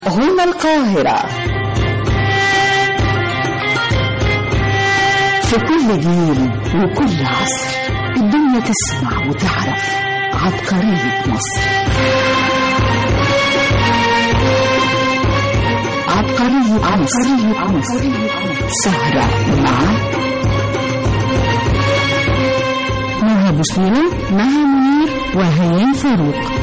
هنا القاهرة في كل جيل وكل عصر الدنيا تسمع وتعرف عبقرية مصر عبقرية عبقرية مصر سهرة مع نهى بوسنيرة مها منير وهيام فاروق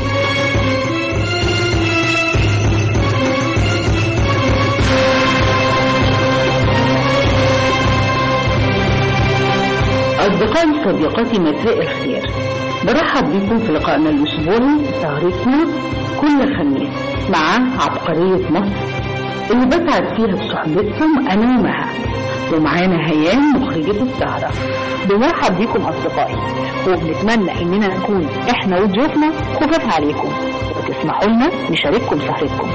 أصدقائي صديقاتي مساء الخير برحب بكم في لقائنا الأسبوعي سهرتنا كل خميس مع عبقرية مصر اللي بسعد فيها بصحبتكم أنا ومها ومعانا هيام مخرجة السهرة بنرحب بكم أصدقائي وبنتمنى إننا نكون إحنا وضيوفنا خفاف عليكم وتسمحوا لنا نشارككم سهرتكم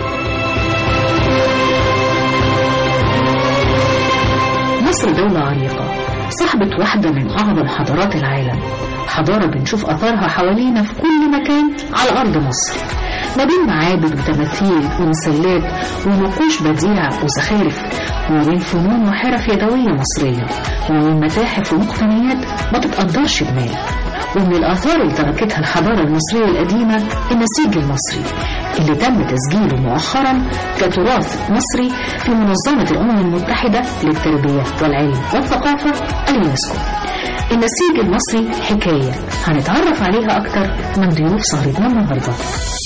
مصر دولة عريقة صاحبة واحدة من أعظم حضارات العالم حضارة بنشوف أثرها حوالينا في كل مكان على أرض مصر ما بين معابد وتماثيل ومسلات ونقوش بديعة وزخارف وما بين فنون وحرف يدوية مصرية وما بين متاحف ومقتنيات ما تتقدرش بمال ومن الآثار اللي تركتها الحضارة المصرية القديمة النسيج المصري اللي تم تسجيله مؤخرا كتراث مصري في منظمة الأمم المتحدة للتربية والعلم والثقافة اليونسكو النسيج المصري حكاية هنتعرف عليها أكتر من ضيوف سهرتنا النهاردة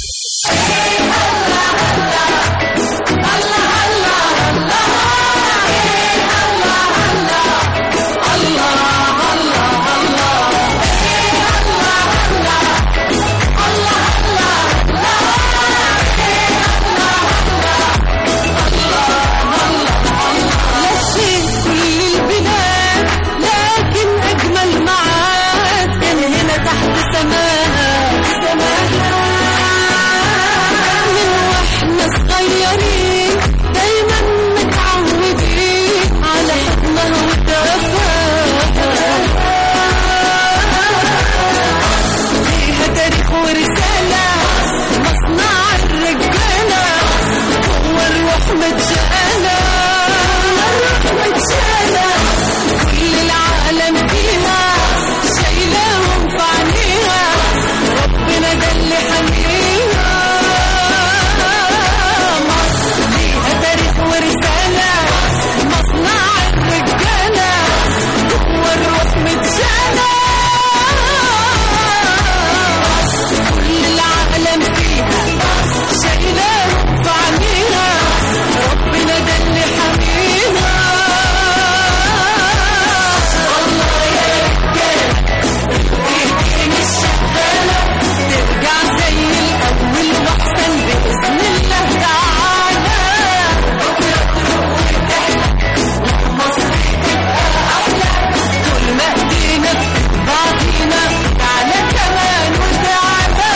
لفيت كل البلاد لكن أجمل معاد كان هنا تحت سماها سماها من واحنا صغيرين دايما متعودين على حكمها وتفاهة ليها تاريخ ورسالة مصنع الرجالة هو الروح متشالة الروح متشالة كل العالم فيها شايلاهم في عينيها ربنا ده اللي حميها مصر ليها تاريخ ورسالة مصنع الرجالة هو الروح متشالة كل العالم فيها شايلاهم في عينيها ربنا ده اللي حميها الله يا رجالة ايدي مش شغالة ترجع زي الأول وأحسن بإذن الله تعالى بكرة تروح وتحلى مصر تبقى أحلى طول ما إيدينا في بعضينا تعالى كمان وتعالى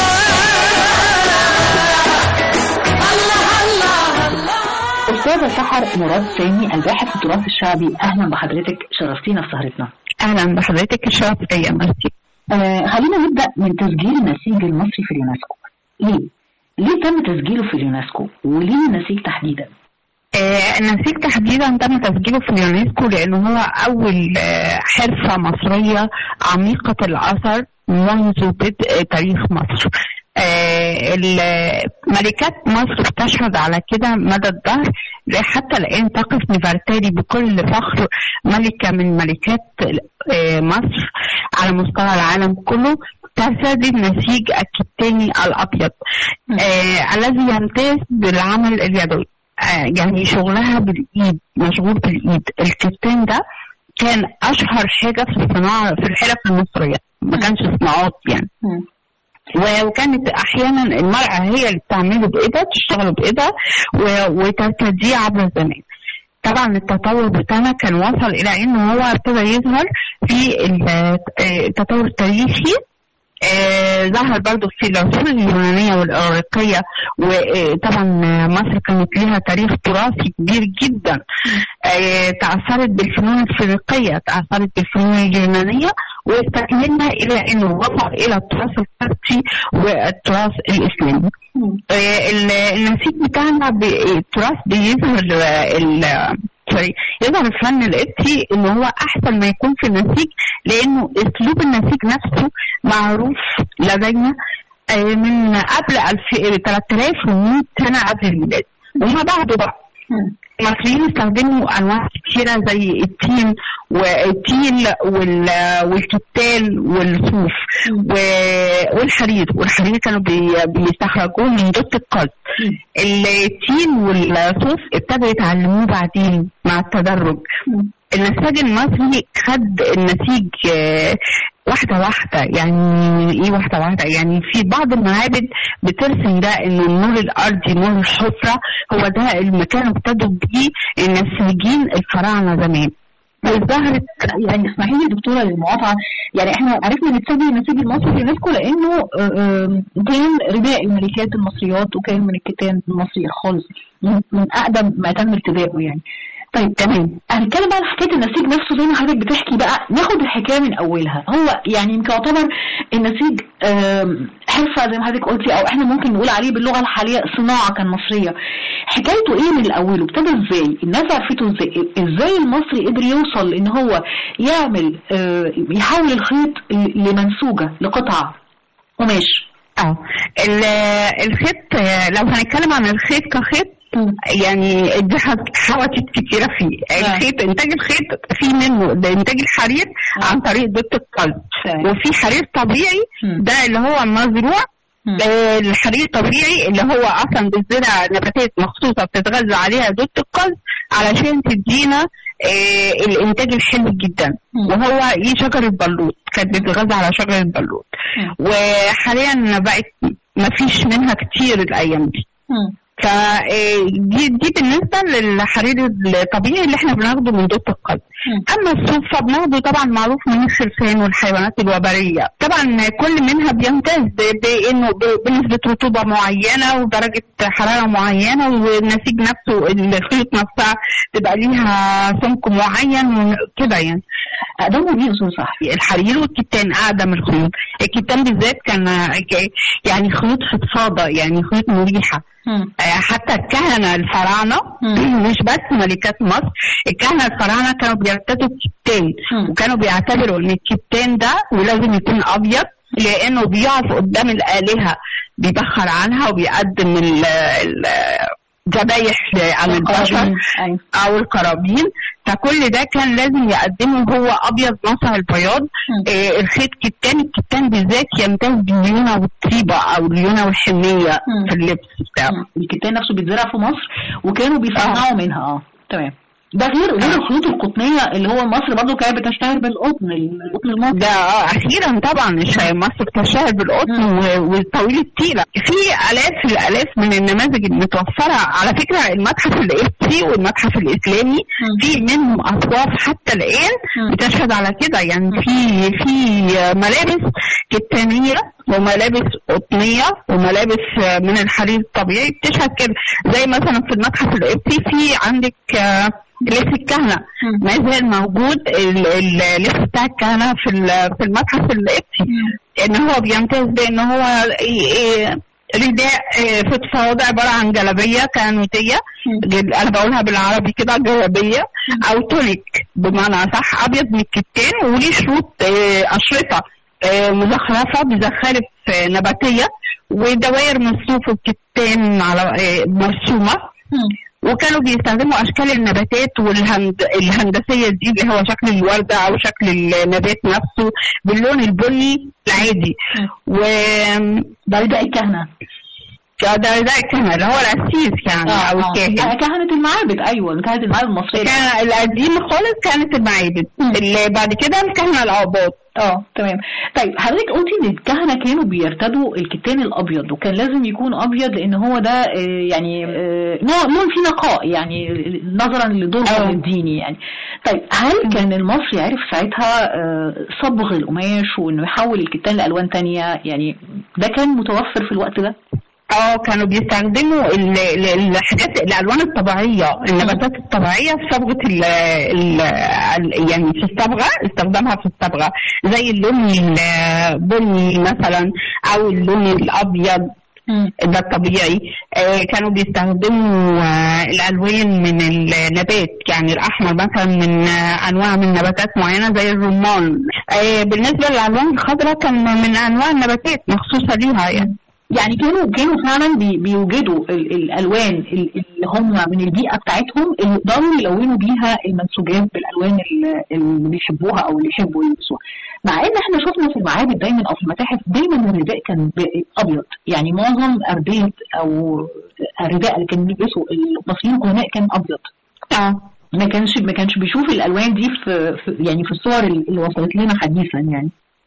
الله الله الله أستاذة سحر مراد سامي الباحث في التراث الشعبي أهلا بحضرتك شرفتينا في سهرتنا اهلا بحضرتك الشرف ليا ميرسي آه خلينا نبدأ من تسجيل النسيج المصري في اليونسكو ليه؟ ليه تم تسجيله في اليونسكو؟ وليه النسيج تحديدا؟ آه النسيج تحديدا تم تسجيله في اليونسكو لانه هو اول آه حرفه مصريه عميقه الاثر منذ بدء تاريخ مصر آه ال- ملكات مصر بتشهد على كده مدى الدهر حتى الان تقف نفرتاري بكل فخر ملكه من ملكات آه مصر على مستوى العالم كله ترتدي النسيج الكتاني الابيض آه الذي يمتاز بالعمل اليدوي آه يعني شغلها بالايد مشغول بالايد الكتان ده كان اشهر حاجه في الصناعه في الحرف المصريه ما كانش صناعات يعني و- وكانت احيانا المراه هي اللي بتعمله بايدها تشتغل بايدها و- وترتديه عبر الزمان طبعا التطور بتاعنا كان وصل الى انه هو ابتدى يظهر في ال- آه، التطور التاريخي آه، ظهر برضو في العصور اليونانية والإغريقية وطبعا مصر كانت لها تاريخ تراثي كبير جدا آه، تأثرت بالفنون الفريقية تأثرت بالفنون اليونانية واستكملنا الى انه وصل الى التراث القبطي والتراث الاسلامي. آه، ال- النسيج بتاعنا ب- التراث بيظهر آه، ال- سوري يظهر الفن القبطي ان هو احسن ما يكون في النسيج لانه اسلوب النسيج نفسه معروف لدينا آه، من قبل 2000 3100 سنه قبل الميلاد وما بعده بقى المصريين استخدموا انواع كتيره زي التين والتيل وال- والكتان والصوف و- والحرير والحرير كانوا بي- بيستخرجوه من دوت القلب التين والصوف ابتدوا يتعلموه بعدين مع التدرج النساج المصري خد النسيج آه، واحدة واحدة يعني ايه واحدة واحدة يعني في بعض المعابد بترسم ده انه النور الارضي نور الحفرة هو ده المكان ابتدوا بيه النساجين الفراعنة زمان ظهرت يعني اسمحي لي دكتوره للمقاطعه يعني احنا عرفنا نتسجل النسيج المصري في اليونسكو لانه آه، آه، كان رداء الملكات المصريات وكان من الكتان المصري الخالص من من اقدم ما تم ارتدائه يعني طيب تمام هنتكلم بقى عن حكايه النسيج نفسه زي ما حضرتك بتحكي بقى ناخد الحكايه من اولها هو يعني يمكن يعتبر النسيج آم، حرفه زي ما حضرتك قلتي او احنا ممكن نقول عليه باللغه الحاليه صناعه كان مصريه حكايته ايه من الاول وابتدى ازاي الناس عرفته ازاي ازاي المصري قدر يوصل ان هو يعمل آه، يحول الخيط ل- لمنسوجه لقطعه قماش اه ال- الخيط آه، لو هنتكلم عن الخيط كخيط يعني دي حاجات- حوادث كتيرة فيه الخيط انتاج الخيط في منه ده انتاج الحرير عن طريق دوت القلب تمام. وفي حرير طبيعي مم. ده اللي هو مزروع مم. آه، الحرير الطبيعي اللي هو اصلا بتزرع نباتات مخصوصه بتتغذى عليها دوت القلب علشان تدينا آه، الانتاج الحلو جدا مم. وهو ايه شجر البلوط كانت بتتغذى على شجر البلوط مم. وحاليا بقت ما فيش منها كتير الايام دي مم. فدي دي بالنسبه للحرير الطبيعي اللي احنا بناخده من دوت القلب مم. اما الصوف فبناخده طبعا معروف من الخرفان والحيوانات الوبريه طبعا كل منها بيمتاز ب- بانه ب- بنسبه رطوبه معينه ودرجه حراره معينه والنسيج نفسه الخيوط نفسها تبقى ليها سمك معين وكده يعني اقدموا مين استاذ صح الحرير والكتان اقدم الخيوط الكتان بالذات كان ك- يعني خيوط فضفاضه يعني خيوط مريحه مم. آه، حتى الكهنة الفراعنة مم. مش بس ملكات مصر الكهنة الفراعنة كانوا بيرتدوا الكتان مم. وكانوا بيعتبروا ان الكتان ده ولازم يكون ابيض لانه بيقف قدام الالهة بيبخر عنها وبيقدم ال- ال- ذبايح عن البشر قرابين. أيوة. او القرابين فكل ده كان لازم يقدمه هو ابيض ناصع البياض مم. آه الخيط كتان الكتان بالذات يمتاز بالليونه والطيبه او الليونه والحنيه مم. في اللبس بتاعه مم. الكتان نفسه بيتزرع في مصر وكانوا بيصنعوا منها اه تمام ده غير غير الخيوط القطنيه اللي هو مصر برضو كانت بتشتهر بالقطن القطن المصري ده آه، اخيرا طبعا الش- مصر تشتهر بالقطن و- والطويل التيله في الاف الالاف من النماذج المتوفره على فكره المتحف القبطي والمتحف الاسلامي مم. في منهم اصواف حتى الان مم. بتشهد على كده يعني في في ملابس كتانيه وملابس قطنيه وملابس من الحرير الطبيعي بتشهد كده زي مثلا في المتحف القبطي في عندك آه، لبس الكهنه مم. ما زال موجود ال- ال- اللبس بتاع الكهنه في ال- في المتحف القبطي ان هو بيمتاز بان هو إيه- إيه رداء إيه، فضفاض عباره عن جلابيه كهنوتيه جل- انا بقولها بالعربي كده جلابيه او تونيك بمعنى صح ابيض من الكتان وليه شروط إيه، اشرطه إيه، مزخرفه بزخارف إيه، نباتيه ودوائر من الصوف والكتان على إيه، مرسومه وكانوا بيستخدموا اشكال النباتات والهند الهندسيه دي اللي هو شكل الورده او شكل النبات نفسه باللون البني العادي و ده رداء الكهنه ده ده الكهنه اللي هو القسيس يعني او الكاهن آه، كهنه المعابد ايوه كهنه المعابد المصريه كان القديم خالص كانت المعابد اللي بعد كده الكهنه العباط اه تمام طيب حضرتك قلتي ان الكهنه كانوا بيرتدوا الكتان الابيض وكان لازم يكون ابيض لان هو ده آه، يعني آه، نوع لون فيه نقاء يعني نظرا لدورهم آه. الديني يعني طيب هل كان المصري عرف ساعتها آه، صبغ القماش وانه يحول الكتان لالوان تانية يعني ده كان متوفر في الوقت ده؟ اه كانوا بيستخدموا ال- ال- الحاجات الالوان الطبيعيه النباتات الطبيعيه في صبغه ال ال ال- يعني في الصبغه استخدامها في الصبغه زي اللون البني مثلا او اللون الابيض ده الطبيعي آه كانوا بيستخدموا آه الالوان من النبات يعني الاحمر مثلا من آه انواع من نباتات معينه زي الرمان آه بالنسبه للالوان الخضراء كان من انواع النباتات مخصوصه ليها يعني يعني كانوا كانوا فعلا بي بيوجدوا ال الالوان ال- اللي هم من البيئه بتاعتهم اللي يقدروا يلونوا بيها المنسوجات بالالوان ال- اللي بيحبوها او اللي يحبوا يلبسوها مع ان احنا شفنا في المعابد دايما او في المتاحف دايما الرداء كان ب- ابيض يعني معظم ارديه او الرداء اللي كانوا بيلبسوا المصريين القدماء كان ابيض اه ما كانش ما كانش بيشوف الالوان دي في, في يعني في الصور اللي وصلت لنا حديثا يعني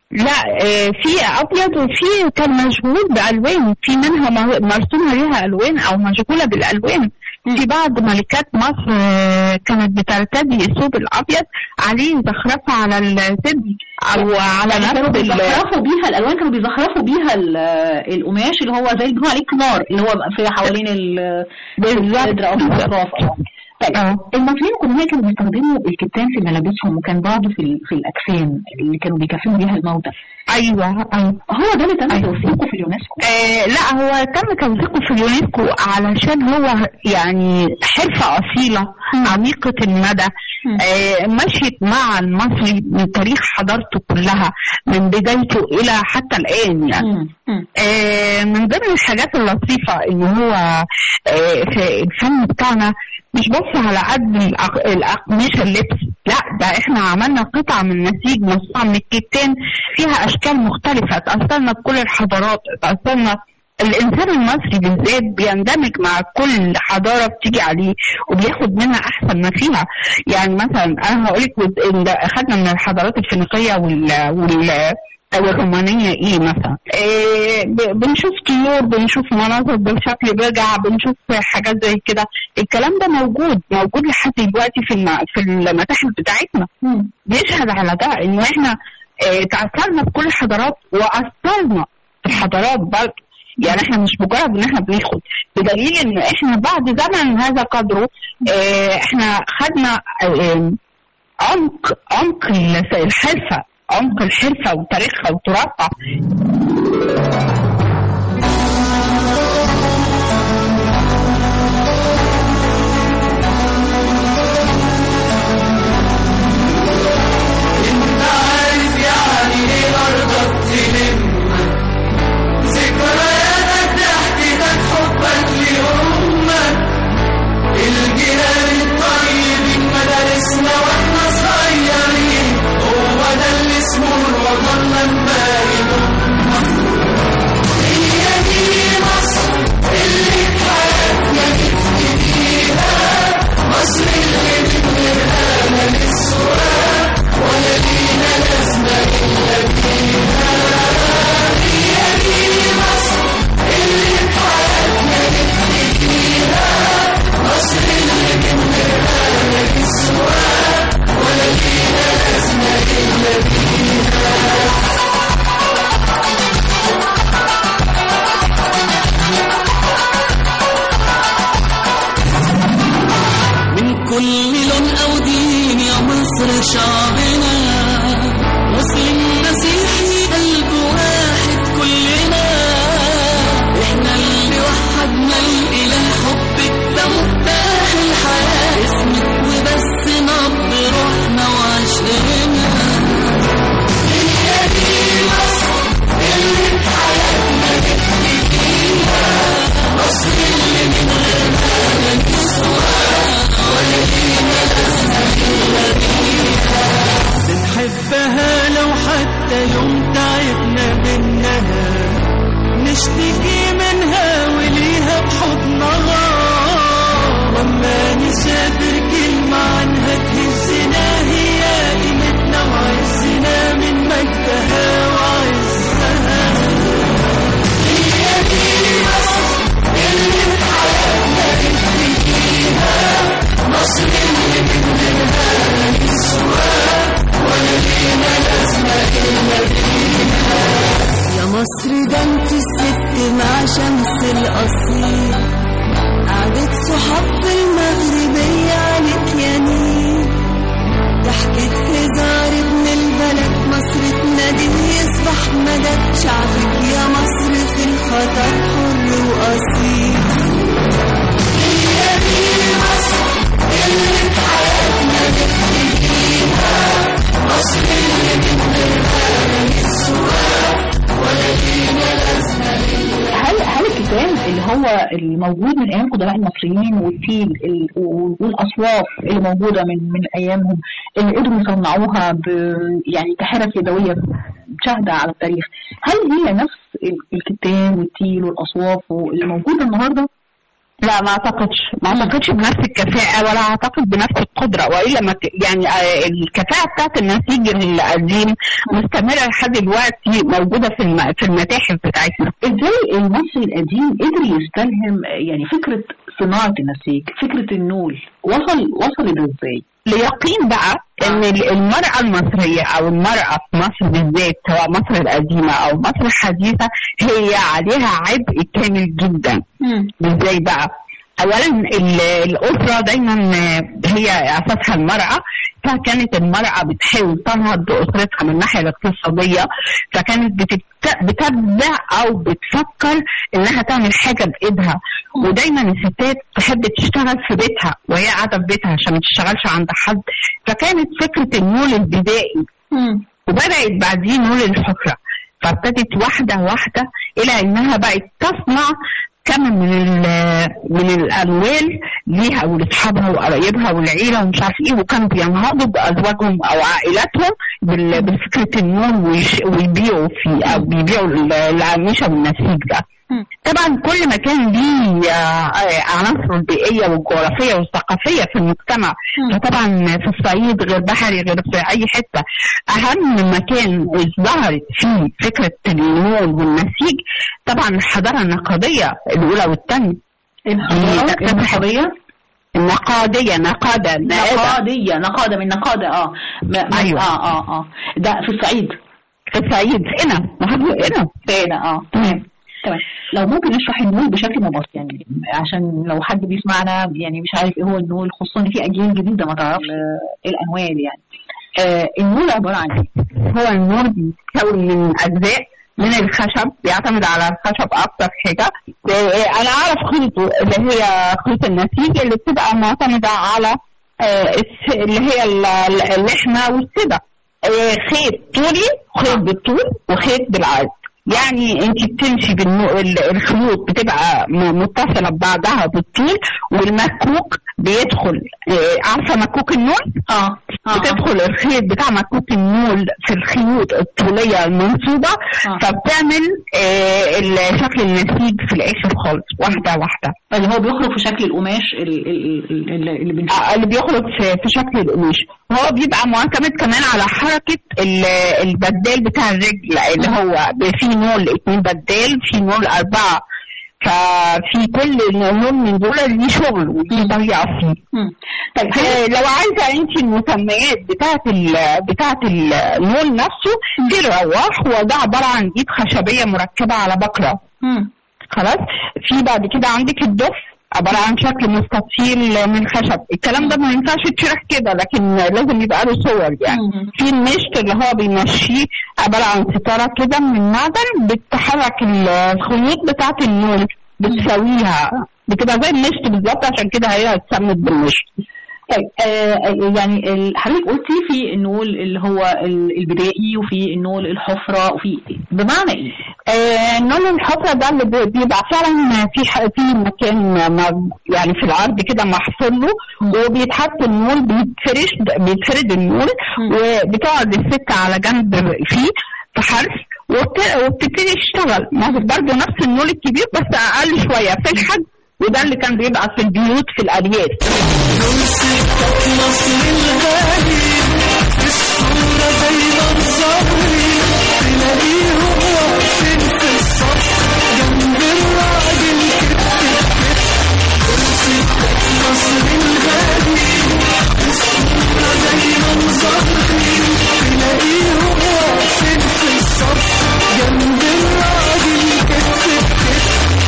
لا آه، في ابيض وفي كان مشغول بالوان في منها مر- مرسوم عليها الوان او مشغوله بالالوان في بعض ملكات مصر آه، كانت بترتدي الثوب الابيض عليه زخرفه على الثدي او على يعني كانوا نفس ال- بيزخرفوا بيها الالوان كانوا بيزخرفوا بيها ال- القماش اللي هو زي اللي بيقولوا عليه كنار اللي هو في حوالين ال- الصدر او في الاطراف اه طيب اه المصريين القدماء كانوا بيستخدموا الكتان في ملابسهم وكان بعضه في ال- في الاكفان اللي كانوا بيكفنوا بيها الموتى ايوه ايوه هو ده اللي تم أيوة. توثيقه في اليونسكو آه لا هو تم توثيقه في اليونسكو علشان هو يعني حرفة أصيلة عميقة المدى آه مشيت مع المصري من تاريخ حضارته كلها من بدايته إلى حتى الآن يعني مم. مم. آه، من ضمن الحاجات اللطيفة إن هو آه، في الفن بتاعنا مش بس على قد الأق- الأقمشة اللبس لا ده احنا عملنا قطع من نسيج مصنوع من الكتان فيها أشكال مختلفة تأثرنا بكل الحضارات تأثرنا الإنسان المصري بالذات بيندمج مع كل حضارة بتيجي عليه وبياخد منها أحسن ما فيها يعني مثلا أنا هقول لك أخذنا من الحضارات الفينيقية وال, وال او الرومانيه ايه مثلا إيه ب- بنشوف طيور بنشوف مناظر بشكل برجع بنشوف حاجات زي كده الكلام ده موجود موجود لحد دلوقتي في الم... في المتاحف بتاعتنا مم. بيشهد على ده ان احنا إيه تاثرنا بكل الحضارات واثرنا في الحضارات برضه يعني احنا مش مجرد ان احنا بناخد بدليل ان احنا بعد زمن هذا قدره إيه احنا خدنا إيه عمق عمق الحرفه عمق الحرفه وتاريخها وتراثها انت عارف يعني ايه ارضك تلمك ذكرياتك ضحكتك حبك لامك الجيران الطيبين مدارسنا واحنا صغيرين هو ده اللي اسمه الوطن لما يضمك هي دي مصر اللي في حياتنا نبتديها مصر اللي من غيرها ما نسواها ولا لينا لازمة إلا بيها هي دي مصر اللي في حياتنا نبتديها مصر اللي من غيرها ما نسواها ولا لينا لازمة إلا بيها من كل لون أو دين يا مصر شعبنا مسلم مسيحي قلب واحد كلنا احنا اللي وحدنا الإله حبك ده مفتاح الحياة اسمك وبس نبض روحنا وعشقنا هي دي مصر اللي في حياتنا نبتديها مصر اللي من غيرها ما نسواها ولا لينا لازمة إلا بيها بنحبها لو حتى يوم تعبنا منها نشتكي منها وليها بحضنها وما نسافر كلمة عنها تهزنا هي قيمتنا وعزنا من مجدها وعزها هي دي مصر اللي في حياتنا نبتديها مصر اللي من غيرها ما نسواها ولا لينا لازمة إلا بيها يا مصر ده انت الست مع شمس القصير قعدة صحاب في المغربية عليك يا نيل ضحكة هزار ابن البلد مصر تنادي يصبح مدد شعبك يا مصر في الخطر حر وأصيل هي دي مصر اللي في حياتنا نفتكيها مصر اللي من غيرها السواق ولا لينا لازمة هل هل الكتاب اللي هو الموجود من ايام قدماء المصريين والفيل ال- والاصواف اللي موجوده من من ايامهم اللي قدروا يصنعوها ب يعني كحرف يدويه شاهده على التاريخ هل هي نفس ال- الكتان والتيل والاصواف اللي موجوده النهارده؟ لا ما اعتقدش ما اعتقدش بنفس الكفاءة ولا اعتقد بنفس القدرة والا ما ت- يعني آه، الكفاءة بتاعت النسيج القديم مستمرة لحد دلوقتي موجودة في الم- في المتاحف بتاعتنا ازاي المصري القديم قدر يستلهم يعني فكره صناعه النسيج فكره النول وصل وصل ده ازاي؟ ليقين بقى ان ال- المرأة المصرية او المرأة في مصر بالذات سواء مصر القديمة او مصر الحديثة هي عليها عبء كامل جدا ازاي بقى اولا ال- الاسره دايما هي اساسها المراه فكانت المراه بتحاول تنهض باسرتها من الناحيه الاقتصاديه فكانت بتبت- بتبدع او بتفكر انها تعمل حاجه بايدها ودايما الستات تحب تشتغل في بيتها وهي قاعده في بيتها عشان ما تشتغلش عند حد فكانت فكره النول البدائي وبدات بعدين نول الحفره فابتدت واحده واحده الى انها بقت تصنع كم من ال- من الاموال ليها ولاصحابها وقرايبها والعيله ومش عارف ايه وكانوا بينهضوا بازواجهم او عائلاتهم بال- بفكره النون ويش- ويبيعوا فيه او بيبيعوا ال- الاقمشه والنسيج ده. طبعا كل مكان ليه آه، عناصره البيئيه والجغرافيه والثقافيه في المجتمع فطبعا في الصعيد غير بحري غير في اي حته اهم مكان ظهرت فيه فكره النول والنسيج طبعا الحضاره النقديه الاولى والثانيه الحضاره النقديه النقاديه نقاده نقاده نقاديه نقاده من نقاده اه ما- أيوة. اه اه اه ده في الصعيد في الصعيد هنا ما هو هنا هنا اه تمام تمام لو ممكن نشرح النول بشكل مبسط يعني عشان لو حد بيسمعنا يعني مش عارف ايه هو النول خصوصا ان في اجيال جديده ما تعرفش آه، الانوال يعني آه النول عباره عن ايه؟ هو النور بيتكون من اجزاء من الخشب بيعتمد على الخشب اكتر حاجه آه، انا اعرف خيطه اللي هي خيط النسيج اللي بتبقى معتمده على آه، الس- اللي هي ال- ال- اللحمه والسده آه، خيط طولي خيط بالطول وخيط بالعرض يعني انت بتمشي بالنو... ال- الخيوط بتبقى م- متصله ببعضها بالطول والمكوك بيدخل آه، عارفه مكوك النول؟ اه اه بتدخل الخيط بتاع مكوك النول في الخيوط الطولية المنصوبة آه. فبتعمل آه، ال- شكل النسيج في الآخر خالص واحدة واحدة اللي هو بيخرج في شكل القماش ال- ال- ال- ال- اللي بنشوفه آه، اللي بيخرج في, في شكل القماش وهو بيبقى معتمد كمان على حركة ال- البدال بتاع الرجل اللي هو ب- في نول اتنين بدال في نول أربعة ففي كل نول من دول ليه شغل وليه طريقة فيه مم. طيب هل آه، لو عايزه انت المسميات بتاعه ال بتاعه النول نفسه في الرواح وده عباره عن ايد خشبيه مركبه على بكره مم. خلاص في بعد كده عندك الدف عباره عن شكل مستطيل من خشب الكلام ده ما ينفعش يتشرح كده لكن لازم يبقى له صور يعني مم. في المشط اللي هو بيمشيه عباره عن ستاره كده من المعدن بتحرك ال- الخيوط بتاعه النول بتساويها بتبقى زي المشط بالظبط عشان كده هي اتسمت بالمشط طيب آه آه، يعني ال- حضرتك قلتي في النول اللي هو ال- البدائي وفي النول الحفرة وفي بمعنى ايه؟ آه، نول الحفرة ده اللي بي- بيبقى فعلا في ح- في مكان م- يعني في العرض كده محفور له وبيتحط النول بيتفرش بيتفرد النول وبتقعد الست على جنب فيه في حرف وبت- وبتبتدي تشتغل ما هو برضه نفس النول الكبير بس اقل شويه في الحجم وده اللي كان بيبقى في البيوت في الارياف دول ستات مصر الغالي في الصورة دايما ظاهرين تلاقيهم واقفين في الصف جنب الراجل كتف كتف دول ستات مصر الغالي في الصورة دايما ظاهرين تلاقيهم واقفين في الصف جنب الراجل كتف كتف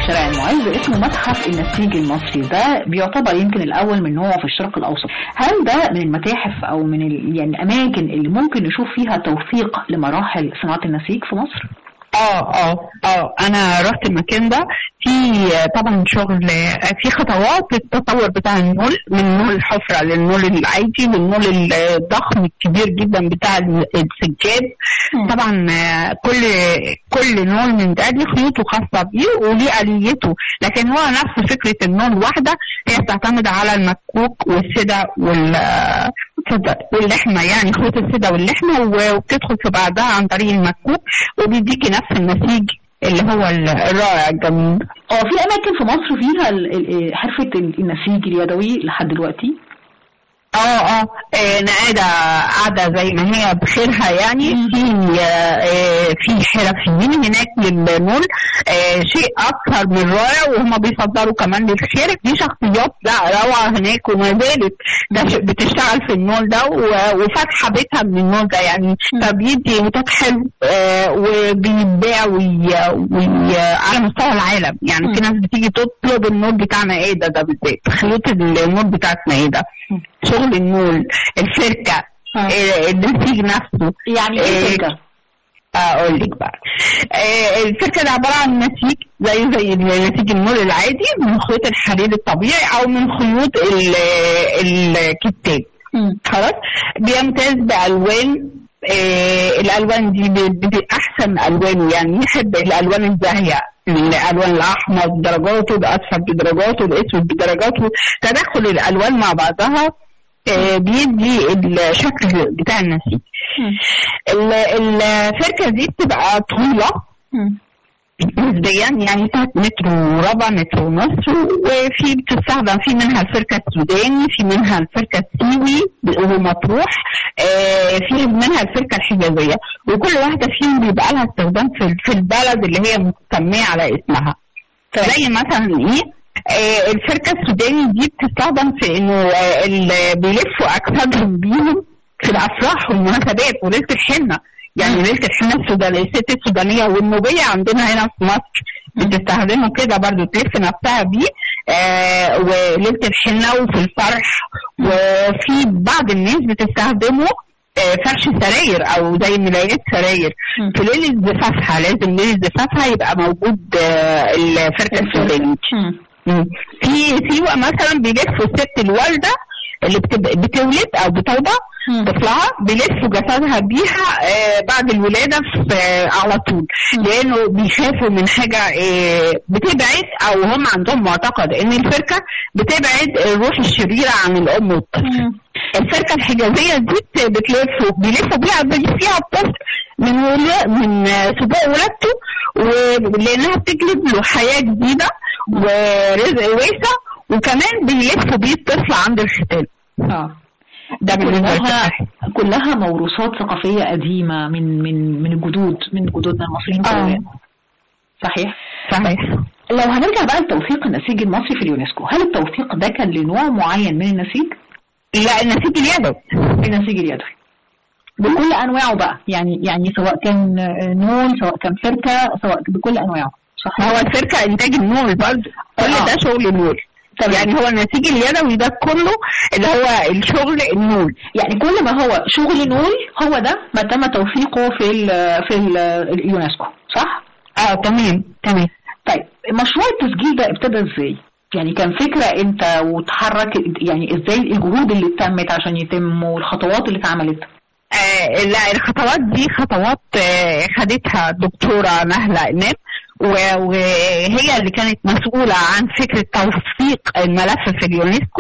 شارع المعز اسمه متحف النسيج المصري ده بيعتبر يمكن الاول من نوعه في الشرق الاوسط هل ده من المتاحف او من ال... يعني الاماكن اللي ممكن نشوف فيها توثيق لمراحل صناعه النسيج في مصر اه اه اه انا رحت المكان ده في طبعا شغل في خطوات التطور بتاع النول من نول الحفره للنول العادي للنول الضخم الكبير جدا بتاع السجاد طبعا كل كل نول من ده ليه خيوطه خاصه بيه وليه اليته لكن هو نفس فكره النول واحده هي بتعتمد على المكوك والسدى وال واللحمه يعني خيوط السدى واللحمه وبتدخل في بعضها عن طريق المكوك وبيديكي نفس النسيج اللي هو الرائع الجميل اه في اماكن في مصر فيها ال- ال- حرفه النسيج اليدوي لحد دلوقتي اه اه آه، نقادة قاعدة زي ما هي بخيرها يعني في آه، آه، في حرفيين هناك للنول آه، شيء أكثر من رائع وهم بيصدروا كمان للخير في شخصيات لا روعة هناك وما زالت ده ش- بتشتغل في النول ده و- وفاتحة بيتها من النول ده يعني فبيدي نتاج حلو آه، وبيتباع وي- وي- على مستوى العالم يعني في ناس بتيجي تطلب النول بتاعنا ايه ده ده بالذات خيوط النول بتاعتنا ايه ده شغل النول الفركة آه، النسيج نفسه يعني آه، ايه الفكره؟ اقول لك بقى آه، الفكره ده عباره عن نسيج زي زي نسيج النول العادي من خيوط الحرير الطبيعي او من خيوط ال- الكتان خلاص بيمتاز بالوان آه الالوان دي ب- ب- احسن الوانه يعني يحب الالوان الزاهيه الالوان الاحمر بدرجاته الاصفر بدرجاته الاسود بدرجاته تدخل الالوان مع بعضها آه بيدي الشكل بتاع النسيج ال- الفركه دي بتبقى طويله نسبيا يعني بتاعت متر وربع متر ونص وفي بتستخدم في منها الفركة السوداني في منها الفركة السيوي ومطروح آه في منها الفركة الحجازية وكل واحدة فيهم بيبقى لها استخدام في في البلد اللي هي مسمية على اسمها زي مثلا ايه آه الفركة السوداني دي بتستخدم في انه آه ال- بيلفوا اجسادهم بيهم في الافراح والمناسبات وليله الحنه يعني ليله الحنه السودانيه الست السودانيه والنوبيه عندنا هنا في مصر بتستخدمه كده برضو تلف نفسها بيه آه وليله الحنه وفي الفرح وفي بعض الناس بتستخدمه آه، فرش سراير او زي ملايات سراير في ليله زفافها لازم ليله زفافها يبقى موجود آه، الفركه السوداني مم. في سيوة مثلا بيلفوا الست الوالدة اللي بتب- بتولد او بتوضع طفلها بيلفوا جسدها بيها آه بعد الولادة في آه على طول لانه بيخافوا من حاجة آه بتبعد او هم عندهم معتقد ان الفركة بتبعد الروح الشريرة عن الام والطفل الفركة الحجازية دي بت- بتلف بيلفوا بيها بيجي فيها الطفل من ولا من آه، سبوع ولادته ولانها بتجلب له حياة جديدة ورزق واسع وكمان بيلفوا بيه الطفل عند الختان اه ده بالنسبة كلها للفرح. كلها موروثات ثقافيه قديمه من من من الجدود من جدودنا المصريين آه. القدماء. صحيح صحيح لو هنرجع بقى لتوثيق النسيج المصري في اليونسكو هل التوثيق ده كان لنوع معين من النسيج لا النسيج اليدوي النسيج اليدوي بكل انواعه بقى يعني يعني سواء كان آه، نول سواء كان فركه سواء بكل انواعه صح هو الفركة انتاج النول برضه كل آه. ده شغل النول يعني هو النسيج اليدوي ده كله اللي هو الشغل النول يعني كل ما هو شغل نول هو ده ما تم توثيقه في ال في ال اليونسكو صح؟ اه تمام تمام طيب مشروع التسجيل ده ابتدى ازاي؟ يعني كان فكرة انت وتحرك يعني ازاي الجهود اللي تمت عشان يتم والخطوات اللي اتعملت؟ آه لا الخطوات دي خطوات آه خدتها الدكتورة نهلة إمام و- وهي اللي كانت مسؤولة عن فكرة توثيق الملف في اليونسكو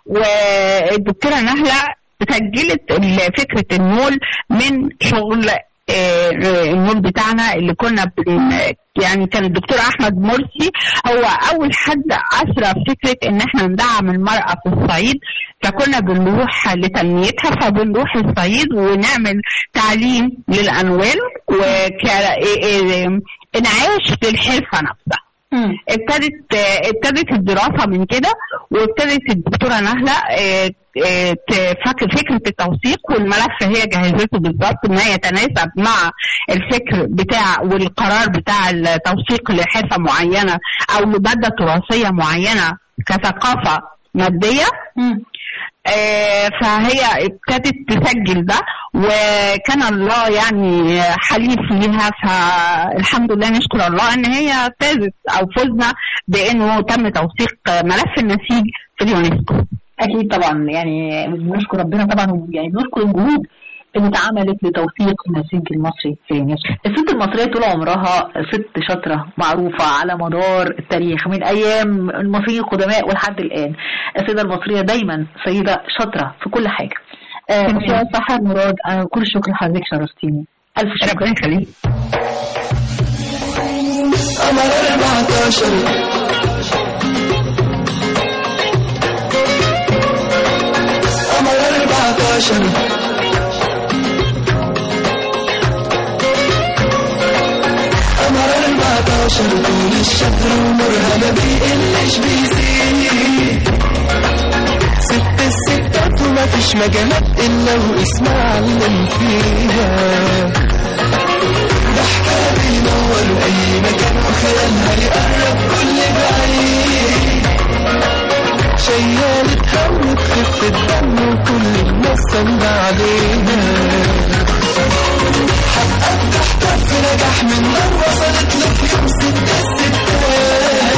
والدكتورة نهلة سجلت ال- فكرة النول من شغل آه، النول بتاعنا اللي كنا بن يعني كان الدكتور احمد مرسي هو اول حد اسرى فكره ان احنا ندعم المراه في الصعيد فكنا بنروح لتنميتها فبنروح الصعيد ونعمل تعليم للانوال وانعاش للحرفه نفسها ابتدت آه، ابتدت الدراسه من كده وابتدت الدكتوره نهله آه، آه، تفكر فكره التوثيق والملف هي جهزته بالظبط ما يتناسب مع الفكر بتاع والقرار بتاع التوثيق لحرفه معينه او لماده تراثيه معينه كثقافه ماديه آه، فهي ابتدت تسجل ده وكان الله يعني حليف ليها فالحمد لله نشكر الله ان هي فازت او فزنا بانه تم توثيق ملف النسيج في اليونسكو اكيد طبعا يعني بنشكر ربنا طبعا يعني بنشكر الجهود اللي اتعملت لتوثيق النسيج المصري في اليونسكو. الست المصريه طول عمرها ست شاطره معروفه على مدار التاريخ من ايام المصريين القدماء ولحد الان. السيده المصريه دايما سيده شاطره في كل حاجه. آه، استاذ سحر مراد انا كل الشكر لحضرتك شرفتيني. الف شكر. ربنا يخليك قمر 14 قمر 14 قمر 14 طول الشهر ونورها ما بيقلش بيزيد ست الستات وما فيش مجالات الا واسمها علم فيها ضحكة بينور أي مكان وخيالها يقرب كل بعيد شيالة هم تخف الدم وكل الناس سند عليها حقق تحتها في نجاح من نار وصلت له في يوم ست الستات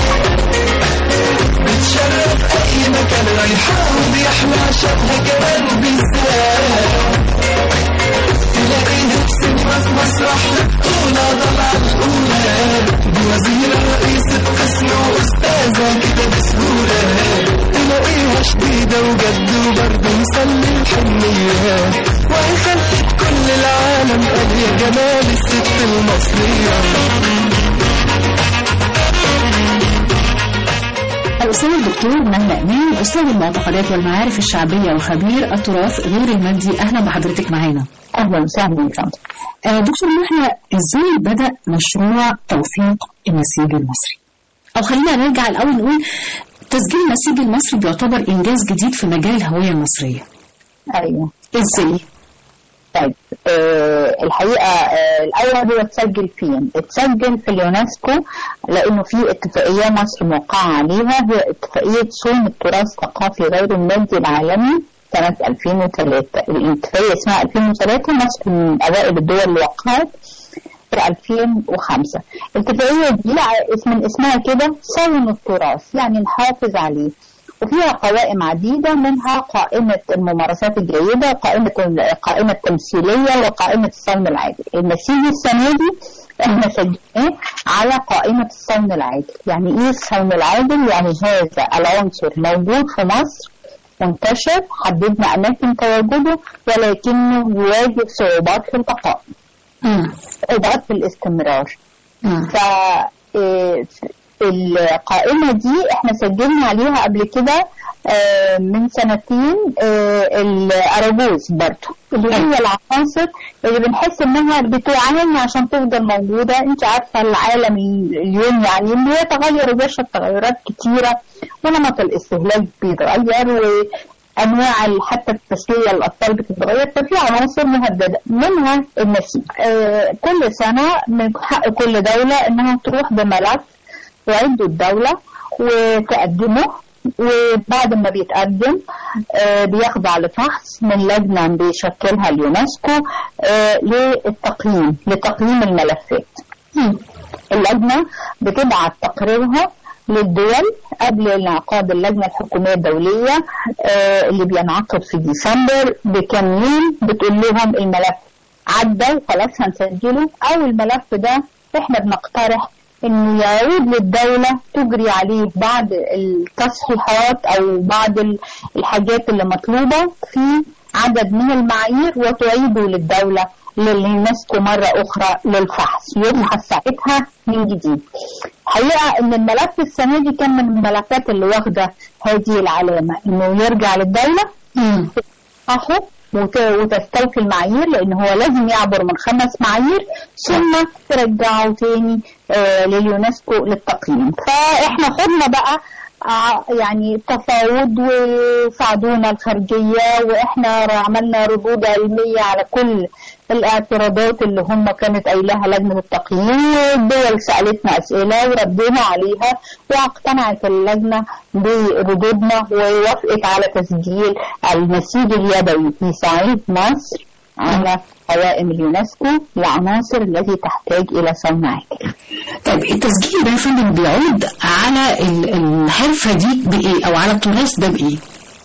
بتشرف أي مكان رايحة وبيحلى عشانها كمان بالذات تلاقيها في سينما في مسرح في بطولة طلع الأولى دي وزيرة رئيسة قسم وأستاذة كده بسهولة تلاقيها شديدة وجد وبرضه مسلي الحنية وهي خلت كل العالم قال يا جمال الست المصرية الأستاذ الدكتور نهلة أمين أستاذ المعتقدات والمعارف الشعبية وخبير التراث غير المادي أهلا بحضرتك معانا اهلا وسهلا يا فندم آه دكتور نهلة إزاي بدأ مشروع توثيق النسيج المصري أو خلينا نرجع الأول نقول تسجيل النسيج المصري بيعتبر إنجاز جديد في مجال الهوية المصرية ايوه إزاي؟ طيب آه الحقيقه آه الاول هو اتسجل فين؟ اتسجل في اليونسكو لانه في اتفاقيه مصر موقعه عليها هي اتفاقيه صون التراث الثقافي غير المادي العالمي سنه 2003 الاتفاقيه اسمها 2003 مصر من اوائل الدول اللي وقعت في 2005 الاتفاقيه دي ع- من اسمها كده صون التراث يعني نحافظ عليه وفيها قوائم عديدة منها قائمة الممارسات الجيدة وقائمة القائمة التمثيلية وقائمة الصون العادل النسيج السنة دي احنا سجلناه على قائمة الصون العادل يعني ايه الصون العادل يعني هذا العنصر موجود في مصر منتشر حددنا أماكن تواجده ولكنه يواجه صعوبات في البقاء صعوبات في الاستمرار ف آه، القائمة دي احنا سجلنا عليها قبل كده آه، من سنتين آه، الأراجوز برضه اللي هي العناصر اللي بنحس انها بتعاني عشان تفضل موجودة انت عارفة العالم اليوم يعني بيتغير وبيشهد تغيرات كتيرة ونمط الاستهلاك بيتغير و انواع ال- حتى التسليه للاطفال بتتغير ففي عناصر مهدده منها النسيج آه كل سنه من حق كل دوله انها تروح بملف تعده الدوله وتقدمه وبعد ما بيتقدم آه بيخضع لفحص من لجنه بيشكلها اليونسكو آه للتقييم لتقييم الملفات اللجنة بتبعت تقريرها للدول قبل انعقاد اللجنة الحكومية الدولية آه، اللي بينعقد في ديسمبر بكام يوم بتقول لهم الملف عدى وخلاص هنسجله أو الملف ده احنا بنقترح انه يعود للدولة تجري عليه بعض التصحيحات او بعض ال- الحاجات اللي مطلوبة في عدد من المعايير وتعيده للدولة لليونسكو مرة أخرى للفحص يبحث ساعتها من جديد حقيقة إن الملف السنة دي كان من الملفات اللي واخدة هذه العلامة إنه يرجع للدولة تصححه وت- وتستوفي المعايير لأن هو لازم يعبر من خمس معايير ثم ترجعه تاني آه، لليونسكو للتقييم فاحنا خدنا بقى ع- يعني تفاوض وساعدونا الخارجية واحنا عملنا ردود علمية على كل الاعتراضات اللي هم كانت قايلاها لجنة التقييم والدول سألتنا أسئلة وردينا عليها واقتنعت اللجنة بردودنا ووافقت على تسجيل النسيج اليدوي في صعيد مصر على قوائم اليونسكو للعناصر التي تحتاج إلى صنع عاجل. طيب التسجيل ده يا فندم بيعود على ال- الحرفة دي بإيه أو على التراث ده بإيه؟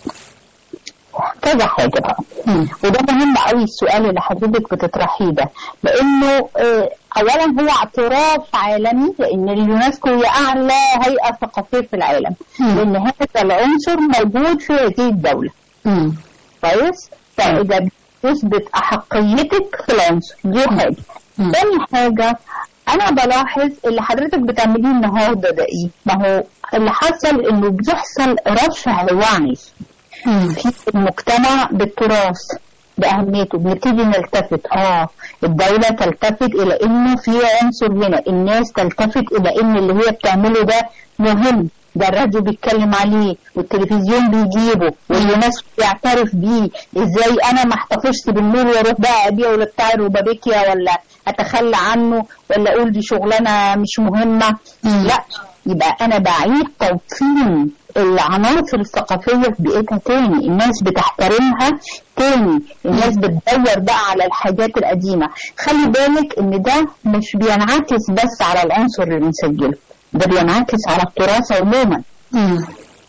كذا حاجة بقى مم. وده مهم قوي السؤال اللي حضرتك بتطرحيه ده لانه آه، اولا هو اعتراف عالمي لان اليونسكو هي اعلى هيئه ثقافيه في العالم مم. لان هذا العنصر موجود في هذه الدوله مم. كويس فاذا تثبت احقيتك في العنصر دي حاجه مم. تاني حاجه انا بلاحظ اللي حضرتك بتعمليه النهارده ده ايه ما هو اللي حصل انه بيحصل رفع وعي مم. في المجتمع بالتراث بأهميته بنبتدي نلتفت اه الدولة تلتفت إلى إنه في عنصر هنا الناس تلتفت إلى إن اللي هي بتعمله ده مهم ده الراديو بيتكلم عليه والتلفزيون بيجيبه واليونسكو بيعترف بيه ازاي انا ما احتفظش بالنور واروح بقى ابيعه لبتاع الروبابيكيا ولا اتخلى عنه ولا اقول دي شغلانه مش مهمه مم. لا يبقى انا بعيد توطين العناصر الثقافية في بيئتها تاني الناس بتحترمها تاني الناس بتدور بقى على الحاجات القديمة خلي بالك ان ده مش بينعكس بس على العنصر اللي بنسجله ده بينعكس على التراث عموما مم.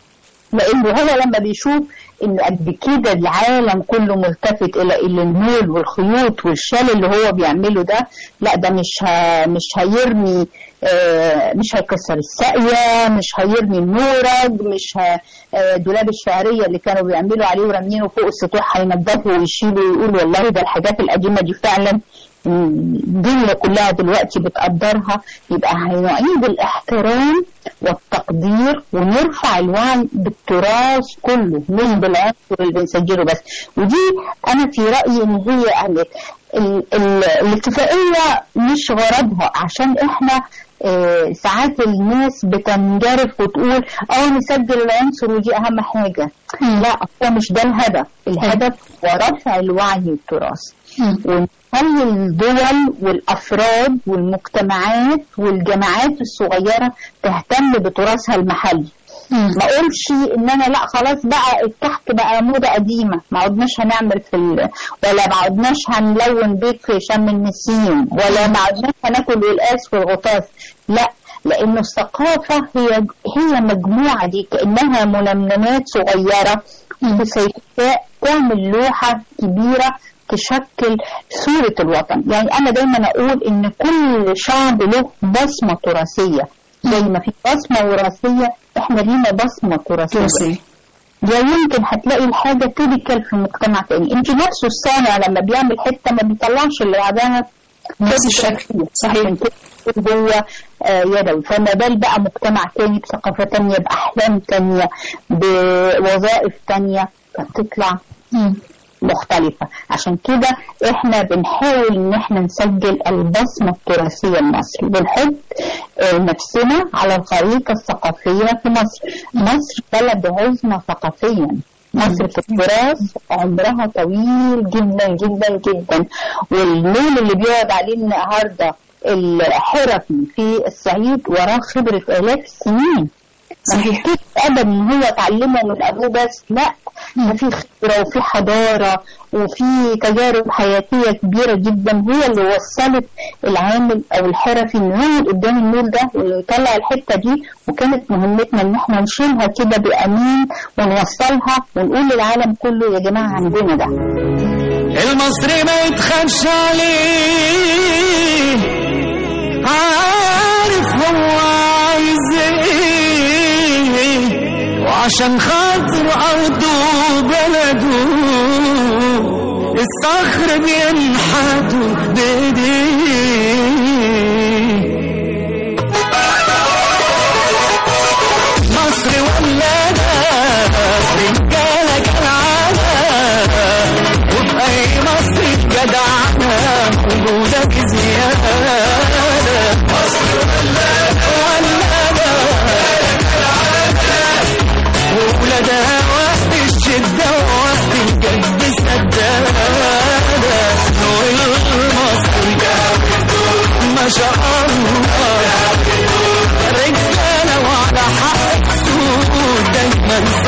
لانه هو لما بيشوف ان قد كده العالم كله ملتفت الى إلى النول والخيوط والشال اللي هو بيعمله ده لا ده مش ه... مش هيرمي آه، مش هيكسر الساقية مش هيرمي النورج مش ه... آه، دولاب الشعرية اللي كانوا بيعملوا عليه ورامينه فوق السطوح هينضفوا ويشيلوا ويقولوا والله ده الحاجات القديمة دي فعلا مم، الدنيا كلها دلوقتي بتقدرها يبقى هنعيد الاحترام والتقدير ونرفع الوعي بالتراث كله مش بالعنصر اللي بنسجله بس ودي انا في رايي ان هي قالت ال- ال- الاتفاقيه مش غرضها عشان احنا آه، ساعات الناس بتنجرف وتقول اه نسجل العنصر ودي اهم حاجه لا هو مش ده الهدف الهدف هو رفع الوعي بالتراث مم. ونخلي الدول والافراد والمجتمعات والجماعات الصغيره تهتم بتراثها المحلي مم. ما اقولش ان انا لا خلاص بقى الكحك بقى موضه قديمه ما عدناش هنعمل في ال... ولا ما عدناش هنلون بيت في شم النسيم ولا ما عدناش هناكل والقاس في الغطاس لا لانه الثقافه هي هي مجموعه دي كانها منمنمات صغيره في سيكاء تعمل لوحه كبيره تشكل صورة الوطن يعني أنا دايما أقول إن كل شعب له بصمة تراثية زي ما في بصمة وراثية إحنا لينا بصمة تراثية تراثية. لا يمكن هتلاقي الحاجة تيبيكال في مجتمع تاني انت نفسه الصانع لما بيعمل حتة ما بيطلعش اللي بعدها نفس الشكل صحيح هو آه، يدوي فما بال بقى مجتمع تاني بثقافة تانية بأحلام تانية بوظائف تانية فبتطلع مم. مختلفة عشان كده احنا بنحاول ان احنا نسجل البصمة التراثية لمصر بنحط آه، نفسنا على الخريطة الثقافية في مصر مصر بلد عظمى ثقافيا مصر في التراث عمرها طويل جدا جدا جدا والنول اللي بيقعد عليه النهارده الحرفي في الصعيد وراه خبرة آلاف السنين صحيح كيف ابدا ان هو اتعلمه من ابوه بس لا ده في خبره وفي حضاره وفي تجارب حياتيه كبيره جدا هي اللي وصلت العامل او الحرفي انه يقعد قدام النور ده ويطلع الحته دي وكانت مهمتنا ان احنا نشيلها كده بامين ونوصلها ونقول للعالم كله يا جماعه عندنا ده المصري ما يتخافش عليه عارف هو عايز ايه وعشان خاطر ارضه وبلده الصخر بينحتوا بايديه مصر ولادة رجالة كالعادة وفي أي مصر جدعنا وجودك زيادة مصر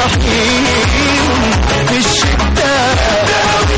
رحيم في الشتاء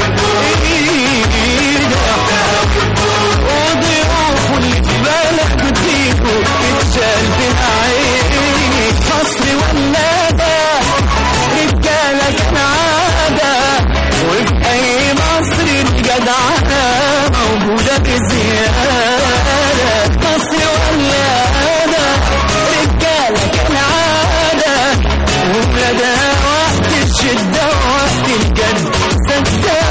وضيوف اللي في بالك بتجيبوا تتشال في العين مصر ولادة رجالة كان عادة وفي أي مصر الجدعنة موجودة بزيادة مصر ولادة رجالة كان عادة وولادها وقت الشدة ووقت الجد سدادة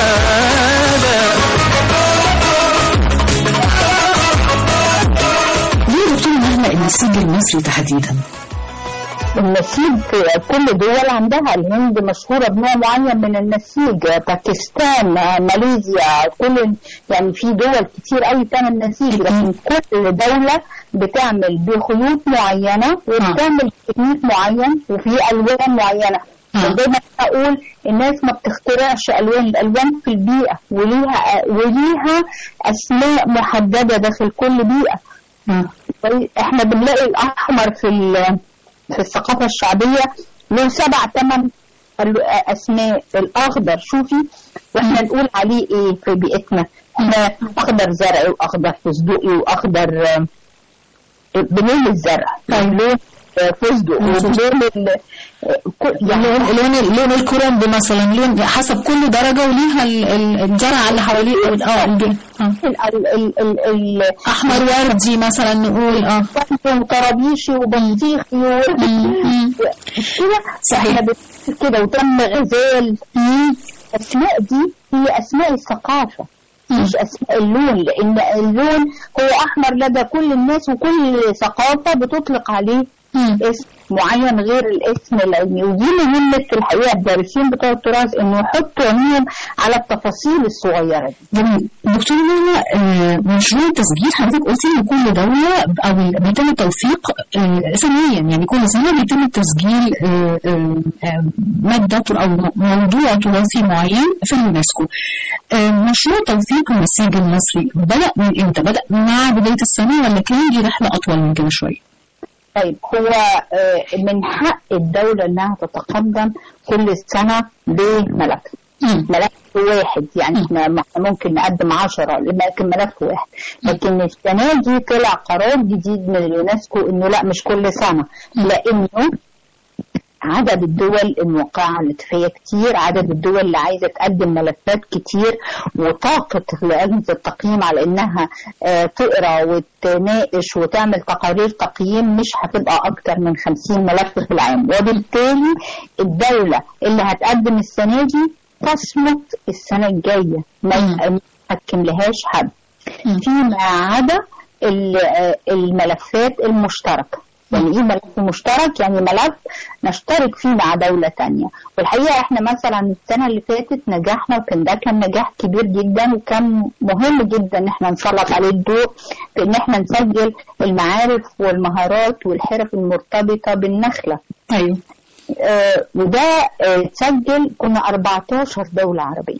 ليه يا دكتور مهما النسيج المصري تحديدا؟ النسيج كل دول عندها الهند مشهورة بنوع معين من النسيج باكستان ماليزيا كل يعني في دول كتير قوي بتعمل نسيج لكن كل دولة بتعمل بخيوط معينة وبتعمل تكنيك معين وفي ألوان معينة دايما اقول الناس ما بتخترعش الوان الالوان في البيئه وليها وليها اسماء محدده داخل كل بيئه طيب احنا بنلاقي الاحمر في ال- في الثقافه الشعبيه له سبع ثمان اسماء الاخضر شوفي واحنا نقول عليه ايه في بيئتنا احنا اخضر زرعي واخضر فستقي واخضر آه، بلون الزرع طيب لون آه، فستق ولون ال- آه، كل- يعني لون لون لون الكرنب مثلا لون حسب كل درجة وليها ال- ال- الزرع اللي حواليه أو ال- اه الج- آه. ال- ال- ال- ال- ال- احمر وردي مثلا نقول اه وطرابيشي وبطيخي و- كده صحيح. احنا بنقول كده وتم غزال الاسماء دي هي اسماء الثقافه مش اسماء اللون لان اللون هو احمر لدى كل الناس وكل ثقافه بتطلق عليه اسم معين غير الاسم العلمي ودي مهمه الحقيقه الدارسين بتوع التراث انه يحطوا عينيهم على التفاصيل الصغيره دي جميل دكتور نانا آه، مشروع التسجيل حضرتك قلتي ان كل دولة او بيتم التوثيق آه، سنويا يعني كل سنة بيتم تسجيل آه، آه، آه، مادة تر- او م- موضوع تراثي معين في اليونسكو آه، مشروع توثيق النسيج المصري بدأ من امتى؟ بدأ مع بداية السنة ولا كان دي رحلة أطول من كده شوية؟ طيب هو آه، من حق الدولة انها تتقدم كل سنة بملف ملف واحد يعني احنا م- ممكن نقدم عشرة لكن ملف واحد لكن السنة دي طلع قرار جديد من اليونسكو انه لا مش كل سنة لانه عدد الدول الموقعة على الاتفاقية كتير عدد الدول اللي عايزة تقدم ملفات كتير وطاقة لجنة التقييم على انها آه، تقرا وتناقش وتعمل تقارير تقييم مش هتبقى اكتر من 50 ملف في العام وبالتالي الدولة اللي هتقدم السنة دي تصمت السنة الجاية ما يتحكم لهاش حد فيما عدا ال- آه، الملفات المشتركة يعني ايه ملف مشترك يعني ملف نشترك فيه مع دولة تانية والحقيقة احنا مثلا السنة اللي فاتت نجحنا وكان ده كان نجاح كبير جدا وكان مهم جدا ان احنا نسلط عليه الضوء في ان احنا نسجل المعارف والمهارات والحرف المرتبطة بالنخلة ايوه آه وده آه اتسجل كنا 14 دولة عربية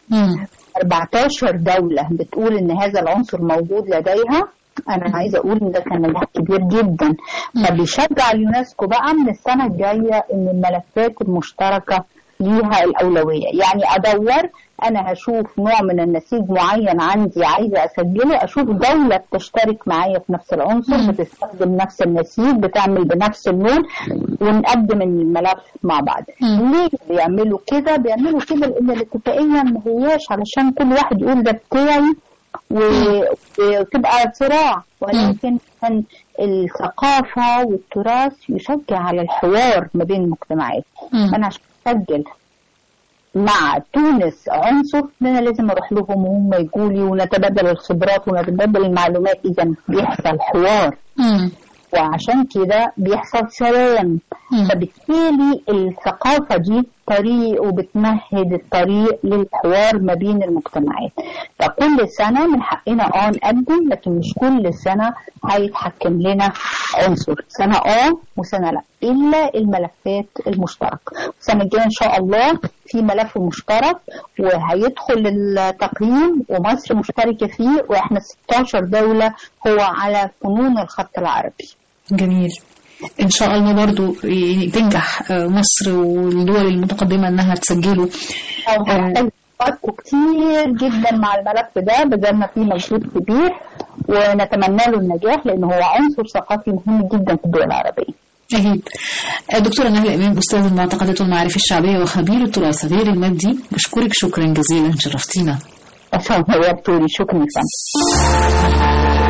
14 دولة بتقول ان هذا العنصر موجود لديها انا عايزه اقول ان ده كان نجاح كبير جدا فبيشجع اليونسكو بقى من السنه الجايه ان الملفات المشتركه ليها الاولويه يعني ادور انا هشوف نوع من النسيج معين عندي عايزه اسجله اشوف دوله بتشترك معايا في نفس العنصر بتستخدم نفس النسيج بتعمل بنفس اللون ونقدم الملف مع بعض ليه بيعملوا كده بيعملوا كده لان الاتفاقيه ما هياش علشان كل واحد يقول ده بتاعي و- وتبقى صراع ولكن كان الثقافة والتراث يشجع على الحوار ما بين المجتمعات أنا عشان أسجل مع تونس عنصر أنا لازم أروح لهم وهم يجوا لي ونتبادل الخبرات ونتبادل المعلومات إذا بيحصل حوار وعشان كده بيحصل سلام فبالتالي الثقافة دي طريق وبتمهد الطريق للحوار ما بين المجتمعات فكل سنة من حقنا اه نقدم لكن مش كل سنة هيتحكم لنا عنصر سنة اه وسنة لا إلا الملفات المشتركة السنة الجاية إن شاء الله في ملف مشترك وهيدخل التقييم ومصر مشتركة فيه وإحنا 16 دولة هو على فنون الخط العربي جميل ان شاء الله برضو يعني تنجح آه، مصر والدول المتقدمه انها تسجله هنحتاج وقت كتير جدا مع الملف ده بذلنا فيه مجهود كبير ونتمنى له النجاح لأنه هو عنصر ثقافي مهم جدا في الدول العربية أكيد دكتورة نهلة إمام أستاذ المعتقدات والمعارف الشعبية وخبير التراث غير المادي بشكرك شكرا جزيلا شرفتينا عشان نورتوني شكرا فندم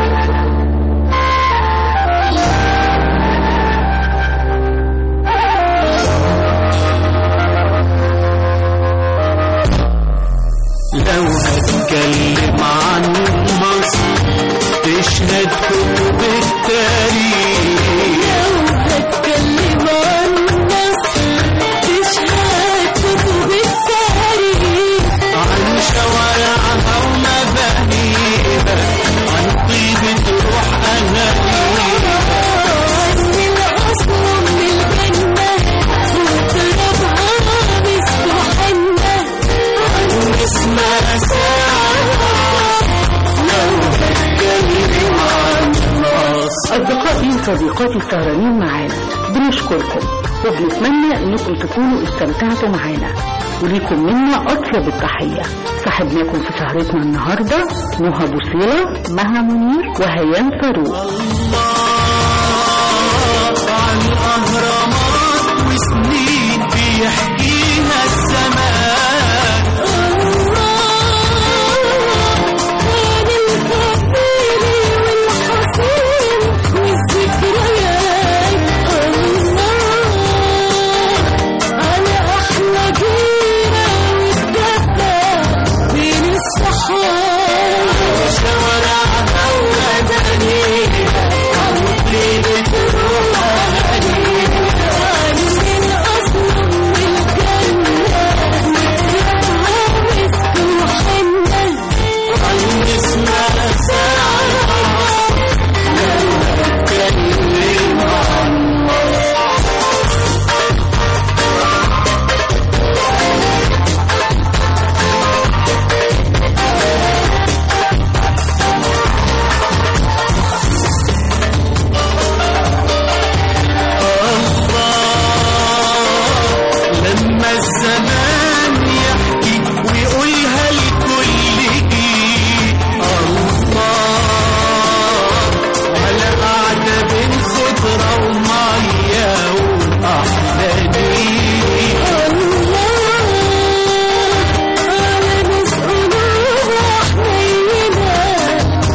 لو هتكلم عن مصر تشهد كتب التاريخ لو هتكلم عن مصر تشهد كتب التاريخ عن شوارعها ومبانيها عن طيبة روح أهاليها عن الأصل من الجنة وترابها مستحنة اسمها ساعة لو هتكلم عن مصر أصدقائي وصديقاتي السهرانين معانا بنشكركم وبنتمنى إنكم تكونوا استمتعتوا معانا وليكم منا أطيب التحية صاحبناكم في سهرتنا النهاردة نهى بوصيلة مها منير وهيام فاروق عن أهرامات وسنين بيحكيها الزمان عن الكبير والحصين والذكريات على أحلى جيرة والدفا بين الصحاري شوارعها ومدانيها عن طيبة روحها عن من أصل من الجنة وترابها مسك وحنة عن اسمها ساعة لو هتكلم عن لما الزمان يحكي ويقولها لكل جيل الله على قعدة بين خضرة ومية وأحلى نيل الله على ناس قلوبها حنينة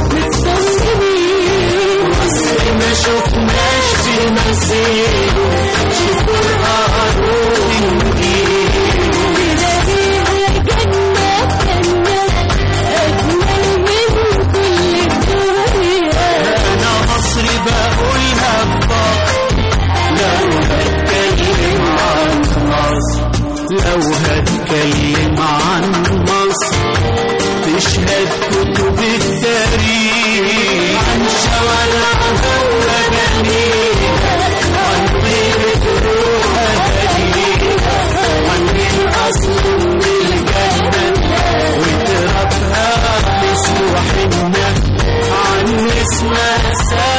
مطمنين مصر ما شفناش في مثيله شوفوا الأرض نجيل بلاقيها جنة جنة أجمل من كل الدنيا أنا مصري بقولها بفخر لو هتكلم عن مصر لو هتكلم عن مصر تشهد كتب التاريخ عن شوارعها ومبانيها عن طيبة روحها هديها عن الأصل من الجنة وترابها مسك وحنة عن اسمها ساعة